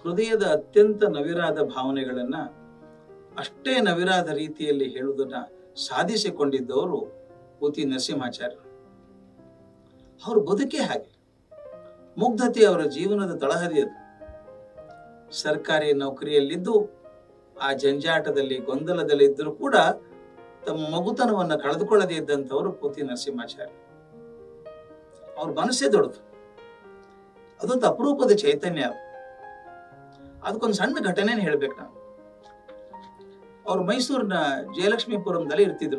ಹೃದಯದ ಅತ್ಯಂತ ನವಿರಾದ ಭಾವನೆಗಳನ್ನ ಅಷ್ಟೇ ನವಿರಾದ ರೀತಿಯಲ್ಲಿ ಹೇಳುವುದನ್ನ ಸಾಧಿಸಿಕೊಂಡಿದ್ದವರು ಪೂತಿ ನರಸಿಂಹಾಚಾರ್ಯರು ಅವ್ರ ಬದುಕೇ ಹಾಗೆ ಮುಗ್ಧತೆ ಅವರ ಜೀವನದ ತಳಹದಿ ಅದು ಸರ್ಕಾರಿ ನೌಕರಿಯಲ್ಲಿದ್ದು ಆ ಜಂಜಾಟದಲ್ಲಿ ಗೊಂದಲದಲ್ಲಿ ಇದ್ದರೂ ಕೂಡ ತಮ್ಮ ಮಗುತನವನ್ನ ಕಳೆದುಕೊಳ್ಳದೇ ಇದ್ದಂಥವರು ಪೂತಿ ನರಸಿಂಹಾಚಾರ್ಯ ಅವ್ರ ಮನಸ್ಸೇ ದೊಡ್ಡದು ಅದೊಂದು ಅಪರೂಪದ ಚೈತನ್ಯ ಅದು ಅದಕ್ಕೊಂದು ಸಣ್ಣ ಘಟನೆ ಹೇಳ್ಬೇಕು ನಾವು ಅವ್ರು ಮೈಸೂರಿನ ಜಯಲಕ್ಷ್ಮೀಪುರಂದಲ್ಲಿ ಇರ್ತಿದ್ರು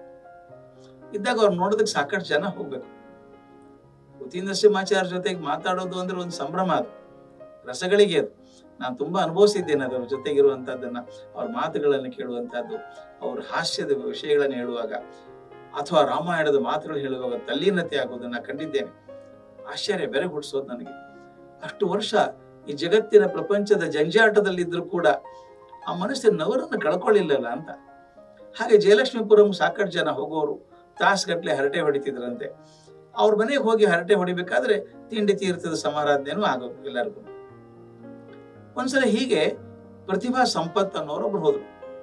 ಇದ್ದಾಗ ಅವ್ರು ನೋಡೋದಕ್ಕೆ ಸಾಕಷ್ಟು ಜನ ಹೋಗ್ಬೇಕು ಪೂತಿ ನರಸಿಂಹಾಚಾರ್ಯ ಜೊತೆಗೆ ಮಾತಾಡೋದು ಅಂದ್ರೆ ಒಂದು ಸಂಭ್ರಮ ಅದು ರಸಗಳಿಗೆ ಅದು ನಾನು ತುಂಬಾ ಅನುಭವಿಸಿದ್ದೇನೆ ಅದರ ಜೊತೆಗಿರುವಂತಹದ್ದನ್ನ ಅವ್ರ ಮಾತುಗಳನ್ನು ಕೇಳುವಂತಹದ್ದು ಅವ್ರ ಹಾಸ್ಯದ ವಿಷಯಗಳನ್ನು ಹೇಳುವಾಗ ಅಥವಾ ರಾಮಾಯಣದ ಮಾತುಗಳು ಹೇಳುವಾಗ ತಲ್ಲೀನತೆ ಆಗೋದನ್ನ ಕಂಡಿದ್ದೇನೆ ಆಶ್ಚರ್ಯ ಬೆರೆ ಹುಟ್ಟಿಸೋದು ನನಗೆ ಅಷ್ಟು ವರ್ಷ ಈ ಜಗತ್ತಿನ ಪ್ರಪಂಚದ ಜಂಜಾಟದಲ್ಲಿದ್ರು ಕೂಡ ಆ ಮನಸ್ಸಿನ ನವರನ್ನು ಕಳ್ಕೊಳ್ಳಿಲ್ಲಲ್ಲ ಅಂತ ಹಾಗೆ ಜಯಲಕ್ಷ್ಮೀಪುರಂ ಸಾಕಷ್ಟು ಜನ ಹೋಗೋರು ತಾಸುಗಟ್ಲೆ ಹರಟೆ ಹೊಡಿತಿದ್ರಂತೆ ಅವ್ರ ಮನೆಗೆ ಹೋಗಿ ಹರಟೆ ಹೊಡಿಬೇಕಾದ್ರೆ ತಿಂಡಿ ತೀರ್ಥದ ಸಮಾರಾಧನೆನೂ ಆಗೋದು ಎಲ್ಲರಿಗೂ ಒಂದ್ಸಲ ಹೀಗೆ ಪ್ರತಿಭಾ ಸಂಪತ್ ಅನ್ನೋರು ಒಬ್ರು ಹೋದ್ರು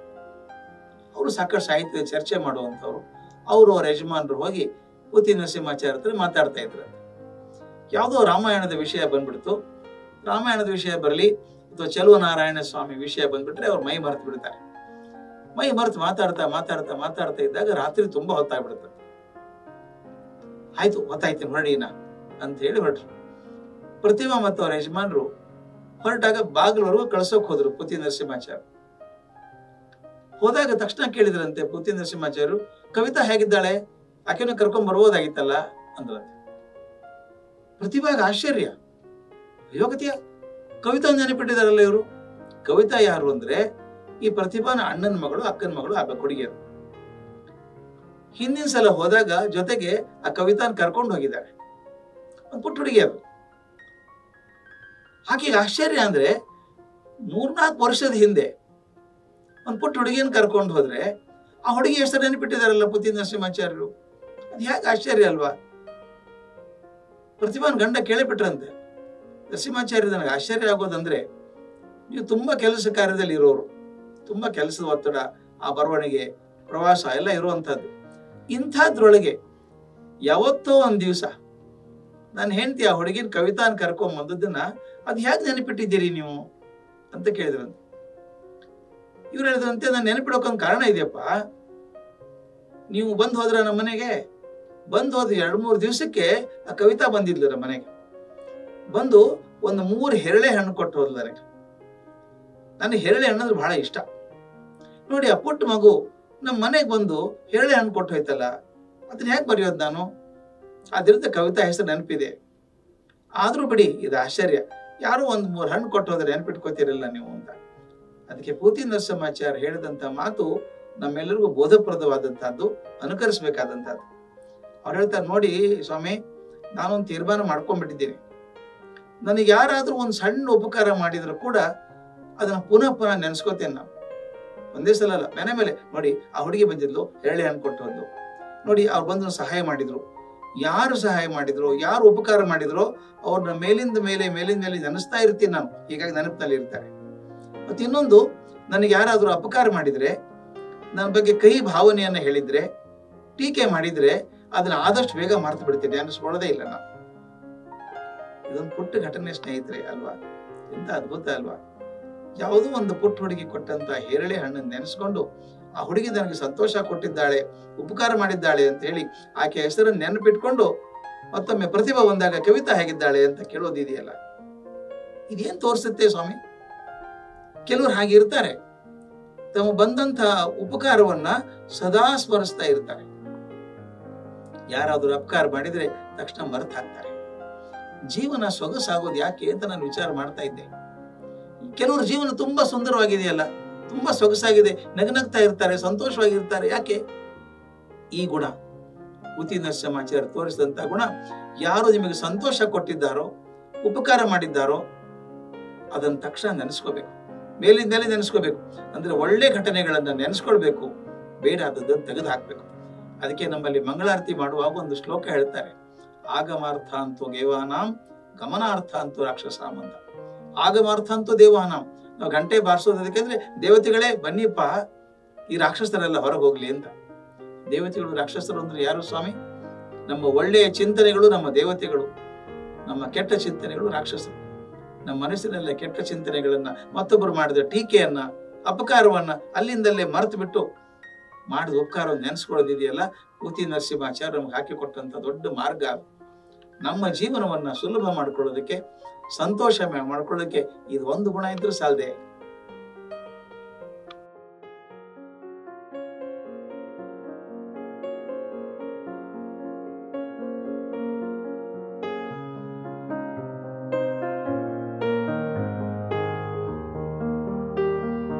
ಅವರು ಸಾಕಷ್ಟು ಸಾಹಿತ್ಯದ ಚರ್ಚೆ ಮಾಡುವಂತವ್ರು ಅವರು ಅವ್ರ ಯಜಮಾನರು ಹೋಗಿ ಪೂತಿ ನರಸಿಂಹಾಚಾರ್ಯ ಹತ್ರ ಮಾತಾಡ್ತಾ ಇದ್ರಂತೆ ಯಾವುದೋ ರಾಮಾಯಣದ ವಿಷಯ ಬಂದ್ಬಿಡ್ತು ರಾಮಾಯಣದ ವಿಷಯ ಬರಲಿ ಅಥವಾ ಚಲುವ ನಾರಾಯಣ ಸ್ವಾಮಿ ವಿಷಯ ಬಂದ್ಬಿಟ್ರೆ ಅವ್ರು ಮೈ ಮರೆತು ಬಿಡ್ತಾರೆ ಮೈ ಮರೆತು ಮಾತಾಡ್ತಾ ಮಾತಾಡ್ತಾ ಮಾತಾಡ್ತಾ ಇದ್ದಾಗ ರಾತ್ರಿ ತುಂಬಾ ಹೊತ್ತಾಗ್ಬಿಡುತ್ತೆ ಆಯ್ತು ಹೊತ್ತಾಯ್ತು ಹೊರಡಿನ ಅಂತ ಹೇಳಿ ಹೊರಟ್ರು ಪ್ರತಿಮಾ ಮತ್ತು ಅವ್ರ ಯಜಮಾನರು ಹೊರಟಾಗ ಬಾಗಿಲವರೆಗೂ ಕಳ್ಸೋಕ್ ಹೋದ್ರು ಪೂತಿ ನರಸಿಂಹಾಚಾರ್ಯ ಹೋದಾಗ ತಕ್ಷಣ ಕೇಳಿದ್ರಂತೆ ಪೂತಿ ನರಸಿಂಹಾಚಾರ್ಯರು ಕವಿತಾ ಹೇಗಿದ್ದಾಳೆ ಆಕೆನ ಕರ್ಕೊಂಡ್ ಬರ್ಬೋದಾಗಿತ್ತಲ್ಲ ಅಂದ್ರಂತೆ ಪ್ರತಿಭಾಗ ಆಶ್ಚರ್ಯ ಯೋಗತಿಯ ಕವಿತಾ ನೆನಪಿಟ್ಟಿದಾರಲ್ಲ ಇವರು ಕವಿತಾ ಯಾರು ಅಂದ್ರೆ ಈ ಪ್ರತಿಭಾನ ಅಣ್ಣನ ಮಗಳು ಅಕ್ಕನ ಮಗಳು ಆಗ್ಬೇಕು ಹುಡುಗಿಯರು ಹಿಂದಿನ ಸಲ ಹೋದಾಗ ಜೊತೆಗೆ ಆ ಕವಿತಾನ ಕರ್ಕೊಂಡು ಹೋಗಿದ್ದಾರೆ ಒಂದು ಪುಟ್ಟ ಹುಡುಗಿಯರು ಆಕೆಗೆ ಆಶ್ಚರ್ಯ ಅಂದ್ರೆ ಮೂರ್ನಾಲ್ಕು ವರ್ಷದ ಹಿಂದೆ ಒಂದು ಪುಟ್ಟ ಹುಡುಗಿನ ಕರ್ಕೊಂಡು ಹೋದ್ರೆ ಆ ಹುಡುಗಿ ಹೆಸರು ನೆನಪಿಟ್ಟಿದಾರಲ್ಲ ಪುತಿ ನರಸಿಂಹಾಚಾರ್ಯರು ಅದು ಹೇಗೆ ಆಶ್ಚರ್ಯ ಅಲ್ವಾ ಪ್ರತಿಭಾನ್ ಗಂಡ ಕೇಳಿಬಿಟ್ರಂತೆ ನರಸಿಂಹಾಚಾರ್ಯ ನನಗೆ ಆಶ್ಚರ್ಯ ಆಗೋದಂದ್ರೆ ನೀವು ತುಂಬಾ ಕೆಲಸ ಕಾರ್ಯದಲ್ಲಿ ಇರೋರು ತುಂಬಾ ಕೆಲಸದ ಒತ್ತಡ ಆ ಬರವಣಿಗೆ ಪ್ರವಾಸ ಎಲ್ಲ ಇರುವಂತಹದ್ದು ಇಂಥದ್ರೊಳಗೆ ಯಾವತ್ತೋ ಒಂದ್ ದಿವಸ ನನ್ನ ಹೆಂಡತಿ ಆ ಹುಡುಗಿನ ಕವಿತಾನ್ ಕರ್ಕೊಂಡ್ ಬಂದದ್ದನ್ನ ಅದ್ ಹೇಗೆ ನೆನಪಿಟ್ಟಿದ್ದೀರಿ ನೀವು ಅಂತ ಕೇಳಿದ್ರಂತೆ ಇವ್ರು ಹೇಳಿದ್ರಂತೆ ನಾನು ನೆನಪಿಡೋಕೊಂದ್ ಕಾರಣ ಇದೆಯಪ್ಪ ನೀವು ಬಂದ್ ಹೋದ್ರ ನಮ್ಮ ಮನೆಗೆ ಬಂದ್ ಹೋದ ಎರಡ್ ಮೂರು ದಿವಸಕ್ಕೆ ಆ ಕವಿತಾ ಬಂದಿದ್ಲು ನಮ್ಮ ಮನೆಗೆ ಬಂದು ಒಂದು ಮೂರು ಹೆರಳೆ ಹಣ್ಣು ಕೊಟ್ಟು ಹೋದ್ಲು ನನಗೆ ನನಗೆ ಹೆರಳೆ ಹಣ್ಣು ಅಂದ್ರೆ ಬಹಳ ಇಷ್ಟ ನೋಡಿ ಆ ಪುಟ್ಟ ಮಗು ನಮ್ಮ ಮನೆಗೆ ಬಂದು ಹೆರಳೆ ಹಣ್ಣು ಕೊಟ್ಟು ಹೋಯ್ತಲ್ಲ ಅದನ್ನ ಹೇಗೆ ಬರೆಯೋದು ನಾನು ಅದರಿಂದ ಕವಿತಾ ಹೆಸರು ನೆನಪಿದೆ ಆದ್ರೂ ಬಿಡಿ ಇದು ಆಶ್ಚರ್ಯ ಯಾರೋ ಒಂದ್ ಮೂರು ಹಣ್ಣು ಕೊಟ್ಟು ಹೋದ್ರೆ ನೆನಪಿಟ್ಕೋತಿರಲ್ಲ ನೀವು ಅಂತ ಅದಕ್ಕೆ ಪೂತಿ ನರಸಿಂಹಾಚಾರ್ಯ ಹೇಳಿದಂತ ಮಾತು ನಮ್ಮೆಲ್ಲರಿಗೂ ಬೋಧಪ್ರದವಾದಂತಹದ್ದು ಅನುಕರಿಸಬೇಕಾದಂತಹದ್ದು ಅವ್ರು ಹೇಳ್ತಾರೆ ನೋಡಿ ಸ್ವಾಮಿ ನಾನೊಂದು ತೀರ್ಮಾನ ಮಾಡ್ಕೊಂಡ್ಬಿಟ್ಟಿದ್ದೀನಿ ನನಗೆ ಯಾರಾದ್ರೂ ಒಂದು ಸಣ್ಣ ಉಪಕಾರ ಮಾಡಿದ್ರು ಕೂಡ ಅದನ್ನ ಪುನಃ ಪುನಃ ನೆನ್ಸ್ಕೋತೇನೆ ನಾನು ಒಂದೇ ಸಲ ಅಲ್ಲ ಮನೆ ಮೇಲೆ ನೋಡಿ ಆ ಹುಡುಗಿ ಬಂದಿದ್ಲು ಎಳ್ಳೆ ಹಣ್ಣು ಕೊಟ್ಟು ಹೋದ್ಲು ನೋಡಿ ಅವ್ರು ಬಂದು ಸಹಾಯ ಮಾಡಿದ್ರು ಯಾರು ಸಹಾಯ ಮಾಡಿದ್ರು ಯಾರು ಉಪಕಾರ ಮಾಡಿದ್ರು ಅವ್ರನ್ನ ಮೇಲಿಂದ ಮೇಲೆ ಮೇಲಿಂದ ಮೇಲೆ ನೆನೆಸ್ತಾ ಇರ್ತೀನಿ ನಾನು ಹೀಗಾಗಿ ನೆನಪಿನಲ್ಲಿ ಇರ್ತಾರೆ ಮತ್ತೆ ಇನ್ನೊಂದು ನನಗೆ ಯಾರಾದ್ರೂ ಅಪಕಾರ ಮಾಡಿದ್ರೆ ನನ್ನ ಬಗ್ಗೆ ಕೈ ಭಾವನೆಯನ್ನ ಹೇಳಿದ್ರೆ ಟೀಕೆ ಮಾಡಿದ್ರೆ ಅದನ್ನ ಆದಷ್ಟು ಬೇಗ ಮರ್ತು ಬಿಡ್ತೀನಿ ಅನಿಸ್ಕೊಳ್ಳೋದೇ ಇಲ್ಲ ನಾನು ಇದೊಂದು ಪುಟ್ಟ ಘಟನೆ ಸ್ನೇಹಿತರೆ ಅಲ್ವಾ ಎಂತ ಅದ್ಭುತ ಅಲ್ವಾ ಯಾವುದೋ ಒಂದು ಪುಟ್ಟ ಹುಡುಗಿ ಕೊಟ್ಟಂತ ಹೇರಳೆ ಹಣ್ಣನ್ನು ನೆನೆಸ್ಕೊಂಡು ಆ ಹುಡುಗಿ ನನಗೆ ಸಂತೋಷ ಕೊಟ್ಟಿದ್ದಾಳೆ ಉಪಕಾರ ಮಾಡಿದ್ದಾಳೆ ಅಂತ ಹೇಳಿ ಆಕೆ ಹೆಸರನ್ನು ನೆನಪಿಟ್ಕೊಂಡು ಮತ್ತೊಮ್ಮೆ ಪ್ರತಿಭಾ ಬಂದಾಗ ಕವಿತಾ ಹೇಗಿದ್ದಾಳೆ ಅಂತ ಕೇಳೋದಿದೆಯಲ್ಲ ಇದೇನ್ ತೋರಿಸುತ್ತೆ ಸ್ವಾಮಿ ಕೆಲವರು ಹಾಗೆ ಇರ್ತಾರೆ ತಮ್ಮ ಬಂದಂತ ಉಪಕಾರವನ್ನ ಸದಾ ಸ್ಮರಿಸ್ತಾ ಇರ್ತಾರೆ ಯಾರಾದ್ರೂ ಅಪಕಾರ ಮಾಡಿದ್ರೆ ತಕ್ಷಣ ಮರೆತು ಹಾಕ್ತಾರೆ ಜೀವನ ಸೊಗಸಾಗೋದು ಯಾಕೆ ಅಂತ ನಾನು ವಿಚಾರ ಮಾಡ್ತಾ ಇದ್ದೆ ಕೆಲವ್ರ ಜೀವನ ತುಂಬಾ ಸುಂದರವಾಗಿದೆಯಲ್ಲ ತುಂಬಾ ಸೊಗಸಾಗಿದೆ ನಗನಗ್ತಾ ಇರ್ತಾರೆ ಸಂತೋಷವಾಗಿರ್ತಾರೆ ಯಾಕೆ ಈ ಗುಣ ಉತಿ ನರಸಿಂಹಾಚಾರ್ಯ ತೋರಿಸಿದಂತ ಗುಣ ಯಾರು ನಿಮಗೆ ಸಂತೋಷ ಕೊಟ್ಟಿದ್ದಾರೋ ಉಪಕಾರ ಮಾಡಿದ್ದಾರೋ ಅದನ್ನ ತಕ್ಷಣ ನೆನೆಸ್ಕೋಬೇಕು ಮೇಲಿಂದ ಮೇಲೆ ನೆನೆಸ್ಕೋಬೇಕು ಅಂದ್ರೆ ಒಳ್ಳೆ ಘಟನೆಗಳನ್ನ ನೆನೆಸ್ಕೊಳ್ಬೇಕು ಬೇಡ ಅದನ್ನು ತೆಗೆದು ಹಾಕ್ಬೇಕು ಅದಕ್ಕೆ ನಮ್ಮಲ್ಲಿ ಮಂಗಳಾರತಿ ಮಾಡುವಾಗ ಒಂದು ಶ್ಲೋಕ ಹೇಳ್ತಾರೆ ಆಗಮಾರ್ಥ ಅಂತೂ ಗೇವಾನಾಂ ಗಮನಾರ್ಥ ಅಂತೂ ರಾಕ್ಷಸಾಮ್ ಅಂತ ಆಗಮಾರ್ಥಂತೂ ದೇವಾನಂ ನಾವು ಗಂಟೆ ಬಾರಿಸೋದು ಅದಕ್ಕೆಂದ್ರೆ ದೇವತೆಗಳೇ ಬನ್ನಿಪ್ಪ ಈ ರಾಕ್ಷಸರೆಲ್ಲ ಹೊರಗೆ ಹೋಗ್ಲಿ ಅಂತ ದೇವತೆಗಳು ರಾಕ್ಷಸರು ಅಂದ್ರೆ ಯಾರು ಸ್ವಾಮಿ ನಮ್ಮ ಒಳ್ಳೆಯ ಚಿಂತನೆಗಳು ನಮ್ಮ ದೇವತೆಗಳು ನಮ್ಮ ಕೆಟ್ಟ ಚಿಂತನೆಗಳು ರಾಕ್ಷಸರು ನಮ್ಮ ಮನಸ್ಸಿನಲ್ಲ ಕೆಟ್ಟ ಚಿಂತನೆಗಳನ್ನ ಮತ್ತೊಬ್ಬರು ಮಾಡಿದ ಟೀಕೆಯನ್ನ ಅಪಕಾರವನ್ನ ಅಲ್ಲಿಂದಲ್ಲೇ ಮರೆತು ಬಿಟ್ಟು ಮಾಡಿದ ಉಪಕಾರವನ್ನು ನೆನೆಸ್ಕೊಳ್ಳೋದಿದೆಯಲ್ಲ ಕೂತಿ ನರಸಿಂಹಾಚಾರ್ಯ ನಮ್ಗೆ ಹಾಕಿಕೊಟ್ಟಂತ ದೊಡ್ಡ ಮಾರ್ಗ ಅದು. ನಮ್ಮ ಜೀವನವನ್ನ ಸುಲಭ ಮಾಡ್ಕೊಳ್ಳೋದಕ್ಕೆ ಸಂತೋಷ ಮಾಡ್ಕೊಳ್ಳೋದಕ್ಕೆ ಇದು ಒಂದು ಗುಣ ಇದ್ರೂ ಸಾಲದೆ